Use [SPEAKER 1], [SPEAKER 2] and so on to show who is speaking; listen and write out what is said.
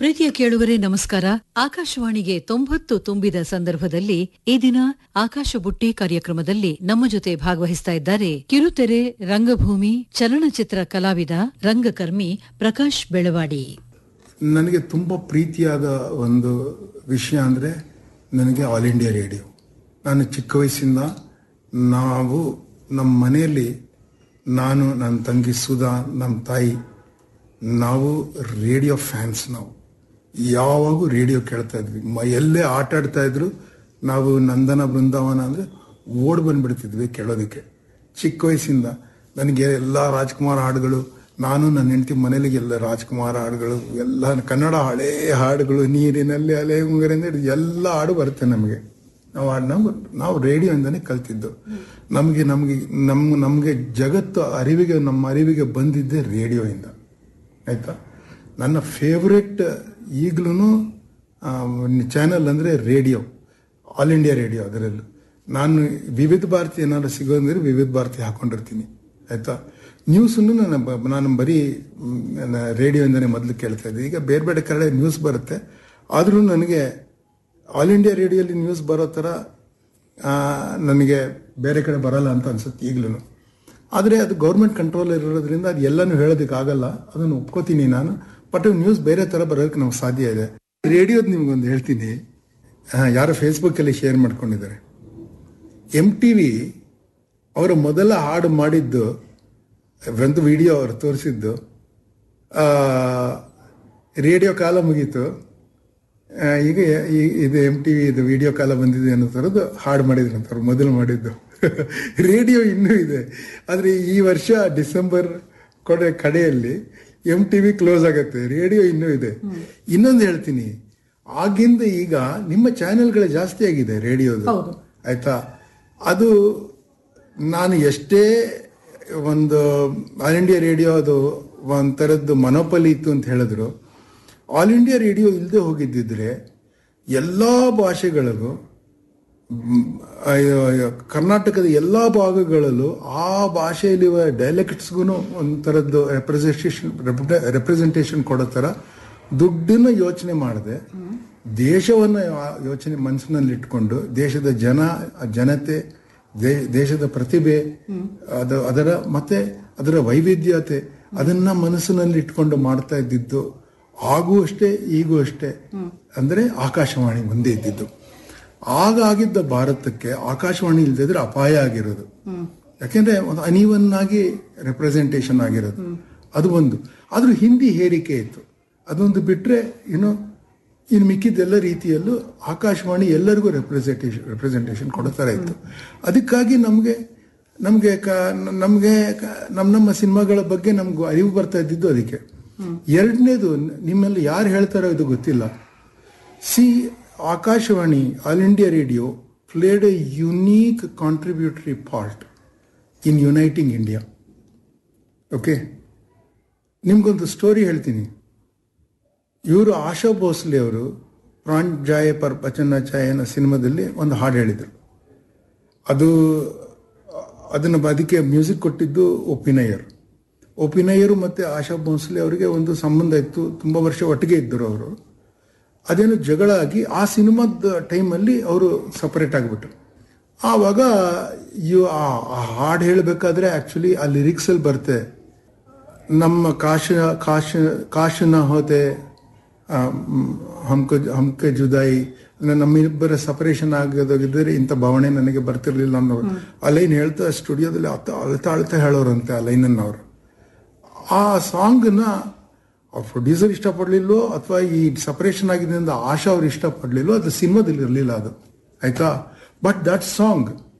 [SPEAKER 1] ಪ್ರೀತಿಯ ಕೇಳುವರೆ ನಮಸ್ಕಾರ ಆಕಾಶವಾಣಿಗೆ ತೊಂಬತ್ತು ತುಂಬಿದ ಸಂದರ್ಭದಲ್ಲಿ ಈ ದಿನ ಆಕಾಶ ಬುಟ್ಟಿ ಕಾರ್ಯಕ್ರಮದಲ್ಲಿ ನಮ್ಮ ಜೊತೆ ಭಾಗವಹಿಸ್ತಾ ಇದ್ದಾರೆ ಕಿರುತೆರೆ ರಂಗಭೂಮಿ ಚಲನಚಿತ್ರ ಕಲಾವಿದ ರಂಗಕರ್ಮಿ ಪ್ರಕಾಶ್ ಬೆಳವಾಡಿ
[SPEAKER 2] ನನಗೆ ತುಂಬ ಪ್ರೀತಿಯಾದ ಒಂದು ವಿಷಯ ಅಂದರೆ ನನಗೆ ಆಲ್ ಇಂಡಿಯಾ ರೇಡಿಯೋ ನಾನು ಚಿಕ್ಕ ವಯಸ್ಸಿಂದ ನಾವು ನಮ್ಮ ಮನೆಯಲ್ಲಿ ನಾನು ನನ್ನ ತಂಗಿ ಸುಧಾ ನಮ್ಮ ತಾಯಿ ನಾವು ರೇಡಿಯೋ ಫ್ಯಾನ್ಸ್ ನಾವು ಯಾವಾಗೂ ರೇಡಿಯೋ ಕೇಳ್ತಾ ಇದ್ವಿ ಮ ಎಲ್ಲೇ ಆಟ ಆಡ್ತಾ ಇದ್ರು ನಾವು ನಂದನ ಬೃಂದಾವನ ಅಂದರೆ ಓಡ್ ಬಂದ್ಬಿಡ್ತಿದ್ವಿ ಕೇಳೋದಕ್ಕೆ ಚಿಕ್ಕ ವಯಸ್ಸಿಂದ ನನಗೆ ಎಲ್ಲ ರಾಜ್ಕುಮಾರ್ ಹಾಡುಗಳು ನಾನು ನನ್ನ ಹೆಂಡತಿ ಮನೇಲಿಗೆ ಎಲ್ಲ ರಾಜ್ಕುಮಾರ್ ಹಾಡುಗಳು ಎಲ್ಲ ಕನ್ನಡ ಹಳೇ ಹಾಡುಗಳು ನೀರಿನಲ್ಲಿ ಅಲೆ ಉಂಗರಿಂದ ಹಿಡ್ದು ಎಲ್ಲ ಹಾಡು ಬರುತ್ತೆ ನಮಗೆ ನಾವು ಹಾಡ್- ನಾವು ನಾವು ರೇಡಿಯೋಯಿಂದನೇ ಕಲ್ತಿದ್ದು ನಮಗೆ ನಮಗೆ ನಮ್ಮ ನಮಗೆ ಜಗತ್ತು ಅರಿವಿಗೆ ನಮ್ಮ ಅರಿವಿಗೆ ಬಂದಿದ್ದೆ ರೇಡಿಯೋಯಿಂದ ಆಯ್ತಾ ನನ್ನ ಫೇವ್ರೆಟ್ ಈಗಲೂ ಚಾನಲ್ ಅಂದರೆ ರೇಡಿಯೋ ಆಲ್ ಇಂಡಿಯಾ ರೇಡಿಯೋ ಅದರಲ್ಲೂ ನಾನು ವಿವಿಧ ಭಾರತಿ ಏನಾದ್ರು ಸಿಗೋದಂದ್ರೆ ವಿವಿಧ ಭಾರತಿ ಹಾಕೊಂಡಿರ್ತೀನಿ ಆಯ್ತಾ ನ್ಯೂಸನ್ನು ನಾನು ಬ- ನಾನು ಬರೀ ಮ್, ನನ್ನ ರೇಡಿಯೋಯಿಂದನೇ ಮೊದಲು ಕೇಳ್ತಾ ಇದ್ದೆ ಈಗ ಬೇರೆ ಬೇರೆ ಕಡೆ ನ್ಯೂಸ್ ಬರುತ್ತೆ ಆದರೂ ನನಗೆ ಆಲ್ ಇಂಡಿಯಾ ರೇಡಿಯೋಲಿ ನ್ಯೂಸ್ ಬರೋ ಥರ ಆ, ನನಗೆ ಬೇರೆ ಕಡೆ ಬರಲ್ಲ ಅಂತ ಅನ್ಸುತ್ತೆ ಈಗಲೂ ಆದರೆ ಅದು ಗೌರ್ಮೆಂಟ್ ಕಂಟ್ರೋಲ್ ಇರೋದ್ರಿಂದ ಅದು ಎಲ್ಲನೂ ಹೇಳೋದಕ್ಕಾಗಲ್ಲ ಅದನ್ನು ಒಪ್ಕೋತೀನಿ ನಾನು ಬಟ್ ನ್ಯೂಸ್ ಬೇರೆ ಥರ ಬರೋದಕ್ಕೆ ನಮ್ಗೆ ಸಾಧ್ಯ ಇದೆ ರೇಡಿಯೋದು ನಿಮ್ಗೊಂದು ಹೇಳ್ತೀನಿ ಆ, ಯಾರೋ ಫೇಸ್ಬುಕ್ಕಲ್ಲಿ ಶೇರ್ ಮಾಡ್ಕೊಂಡಿದ್ದಾರೆ ಎಮ್ ಟಿ ವಿ ಅವರ ಮೊದಲ ಹಾಡು ಮಾಡಿದ್ದು ಒಂದು ವಿಡಿಯೋ ಅವರು ತೋರಿಸಿದ್ದು ಆ, ರೇಡಿಯೋ ಕಾಲ ಮುಗೀತು ಆ, ಈಗ ಈ- ಇದು ಎಮ್ ಟಿ ವಿ ಇದು ವಿಡಿಯೋ ಕಾಲ ಬಂದಿದೆ ಅನ್ನೋ ಥರದ್ದು ಹಾಡು ಮಾಡಿದ್ರು ಅಂತ ಅವ್ರು ಮೊದಲು ಮಾಡಿದ್ದು ರೇಡಿಯೋ ಇನ್ನೂ ಇದೆ ಆದರೆ ಈ ವರ್ಷ ಡಿಸೆಂಬರ್ ಕೊಡೆ ಕಡೆಯಲ್ಲಿ ಎಮ್ ಟಿ ವಿ ಕ್ಲೋಸ್ ಆಗುತ್ತೆ ರೇಡಿಯೋ ಇನ್ನೂ ಇದೆ ಇನ್ನೊಂದು ಹೇಳ್ತೀನಿ ಆಗಿಂದ ಈಗ ನಿಮ್ಮ ಚಾನೆಲ್ಗಳೇ ಜಾಸ್ತಿ ಆಗಿದೆ ರೇಡಿಯೋದು ಆಯ್ತಾ ಅದು ನಾನು ಎಷ್ಟೇ ಒಂದು ಆಲ್ ಇಂಡಿಯಾ ರೇಡಿಯೋ ಅದು ಒಂಥರದ್ದು ಮನೋಪಲಿ ಇತ್ತು ಅಂತ ಹೇಳಿದ್ರು ಆಲ್ ಇಂಡಿಯಾ ರೇಡಿಯೋ ಇಲ್ಲದೆ ಹೋಗಿದ್ದಿದ್ರೆ ಎಲ್ಲ ಭಾಷೆಗಳಿಗೂ ಮ್, ಅಯ್ಯೋ, ಅಯ್ಯೋ, ಕರ್ನಾಟಕದ ಎಲ್ಲ ಭಾಗಗಳಲ್ಲೂ ಆ ಭಾಷೆಯಲ್ಲಿರುವ ಡೈಲೆಕ್ಟ್ಸ್ಗೂ ಒಂಥರದ್ದು ರೆಪ್ರೆಸೆಂಟೇಷನ್ ರೆಪ್ರೆಸೆಂಟೇಷನ್ ಕೊಡೋ ಥರ ದುಡ್ಡನ್ನ ಯೋಚನೆ ಮಾಡದೆ ದೇಶವನ್ನು ಯೋಚನೆ ಮನಸ್ಸಿನಲ್ಲಿ ಇಟ್ಕೊಂಡು ದೇಶದ ಜನ ಜನತೆ ದೇ- ದೇಶದ ಪ್ರತಿಭೆ ಅದು ಅದರ ಮತ್ತೆ ಅದರ ವೈವಿಧ್ಯತೆ ಅದನ್ನ ಮನಸ್ಸಿನಲ್ಲಿ ಇಟ್ಕೊಂಡು ಮಾಡ್ತಾ ಇದ್ದಿದ್ದು ಆಗೂ ಅಷ್ಟೇ ಈಗೂ ಅಷ್ಟೇ ಅಂದ್ರೆ ಆಕಾಶವಾಣಿ ಮುಂದೆ ಇದ್ದಿದ್ದು ಆಗ ಆಗಿದ್ದ ಭಾರತಕ್ಕೆ ಆಕಾಶವಾಣಿ ಇಲ್ದಿದ್ರೆ ಅಪಾಯ ಆಗಿರೋದು ಯಾಕೆಂದ್ರೆ ಒಂದು ಅನಿವನ್ ಆಗಿ ರೆಪ್ರೆಸೆಂಟೇಷನ್ ಆಗಿರೋದು ಅದು ಒಂದು ಆದ್ರೂ ಹಿಂದಿ ಹೇರಿಕೆ ಇತ್ತು ಅದೊಂದು ಬಿಟ್ರೆ ಏನು ಇನ್ನು ಮಿಕ್ಕಿದ್ದೆಲ್ಲ ರೀತಿಯಲ್ಲೂ ಆಕಾಶವಾಣಿ ಎಲ್ಲರಿಗೂ ರೆಪ್ರೆಸೆಂಟೇಷನ್ ರೆಪ್ರೆಸೆಂಟೇಷನ್ ಕೊಡೋ ಥರ ಇತ್ತು ಅದಕ್ಕಾಗಿ ನಮಗೆ ನಮಗೆ ನಮಗೆ ನಮ್ಮ ನಮ್ಮ ಸಿನಿಮಾಗಳ ಬಗ್ಗೆ ನಮ್ಗೆ ಅರಿವು ಬರ್ತಾ ಇದ್ದಿದ್ದು ಅದಕ್ಕೆ ಎರಡನೇದು ನಿಮ್ಮಲ್ಲಿ ಯಾರು ಹೇಳ್ತಾರೋ ಇದು ಗೊತ್ತಿಲ್ಲ ಸಿ Akashvani all India radio played a unique contributory part in uniting India okay ನಿಮ್ಗೊಂದು ಸ್ಟೋರಿ ಹೇಳ್ತೀನಿ ಇವರು ಆಶಾ ಭೋಸ್ಲೆ ಅವರು ಪ್ರಾಣ್ ಜಾಯ ಪರ್ ಪಚನ ಚಾಯ ಅನ್ನೋ ಸಿನಿಮಾದಲ್ಲಿ ಒಂದು ಹಾಡು ಹೇಳಿದರು ಅದು ಅದನ್ನು ಅದಕ್ಕೆ ಮ್ಯೂಸಿಕ್ ಕೊಟ್ಟಿದ್ದು ಒಪಿನಯ್ಯರ್ ಒಪಿನಯ್ಯರು ಮತ್ತು ಆಶಾ ಭೋಸ್ಲೆ ಅವರಿಗೆ ಒಂದು ಸಂಬಂಧ ಇತ್ತು ತುಂಬ ವರ್ಷ ಒಟ್ಟಿಗೆ ಇದ್ದರು ಅವರು ಅದೇನು ಜಗಳ ಆಗಿ ಆ ಸಿನಿಮಾದ ಟೈಮಲ್ಲಿ ಅವರು ಸಪರೇಟ್ ಆಗಿಬಿಟ್ರು ಆವಾಗ ಇವ್ ಆ ಆ ಹಾಡು ಹೇಳಬೇಕಾದ್ರೆ ಆ್ಯಕ್ಚುಲಿ ಆ ಲಿರಿಕ್ಸಲ್ಲಿ ಬರುತ್ತೆ ನಮ್ಮ ಕಾಶ ಕಾಶ ಕಾಶನ ಹೋತೆ ಆ, ಮ್, ಹಮ್ಕ ಹಮ್ಕೆ ಜುದಾಯಿ ಅಂದ್ರೆ ನಮ್ಮಿಬ್ಬರ ಸಪರೇಷನ್ ಆಗೋದಾಗಿದ್ದರೆ ಇಂಥ ಭಾವನೆ ನನಗೆ ಬರ್ತಿರ್ಲಿಲ್ಲ ಅನ್ನೋರು ಆ ಲೈನ್ ಹೇಳ್ತಾ ಸ್ಟುಡಿಯೋದಲ್ಲಿ ಅತ್ತ ಅಳ್ತಾ ಅಳ್ತಾ ಹೇಳೋರಂತೆ ಆ ಲೈನನ್ನು ಅವರು ಆ ಸಾಂಗ್ನ ಪ್ರೊಡ್ಯೂಸರ್ ಇಷ್ಟಪಡ್ಲಿಲ್ವೋ ಅಥವಾ ಈ ಸಪರೇಷನ್ ಆಗಿದ್ದರಿಂದ ಆಶಾ ಅವ್ರು ಇಷ್ಟಪಡ್ಲಿಲ್ವೋ ಅದು ಸಿನಿಮಾದಲ್ಲಿ ಇರಲಿಲ್ಲ ಅದು ಆಯ್ತಾ ಬಟ್ ದಟ್ ಸಾಂಗ್